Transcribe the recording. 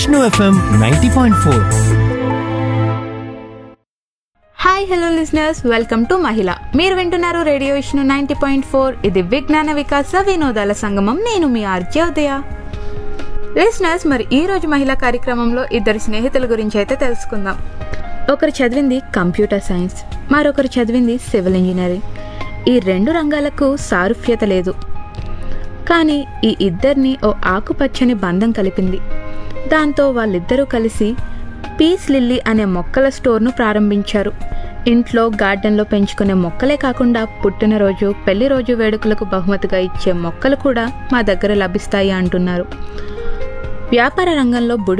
Vishnu FM ninety point four hi hello listeners welcome to మహిళ మీరు వింటున్నారు radio Vishnu ninety point four ఇది విజ్ఞాన వికాస వినోదాల సంగమం నేను మీ ఆర్జే ఉదయ లిజనర్స్ మరి ఈ రోజు మహిళా కార్యక్రమంలో ఇద్దరు స్నేహితుల గురించి అయితే తెలుసుకుందాం ఒకరు చదివింది కంప్యూటర్ సైన్స్ మరొకరు చదివింది సివిల్ ఇంజనీరింగ్ ఈ రెండు రంగాలకు సారూప్యత లేదు కానీ ఈ ఇద్దరిని ఓ ఆకుపచ్చని బంధం కలిపింది దాంతో వాళ్ళిద్దరూ కలిసి పీస్ లిల్లీ అనే మొక్కల స్టోర్ను ప్రారంభించారు ఇంట్లో గార్డెన్లో పెంచుకునే మొక్కలే కాకుండా పుట్టినరోజు పెళ్లి రోజు వేడుకలకు బహుమతిగా ఇచ్చే మొక్కలు కూడా మా దగ్గర లభిస్తాయి అంటున్నారు వ్యాపార రంగంలో బుడి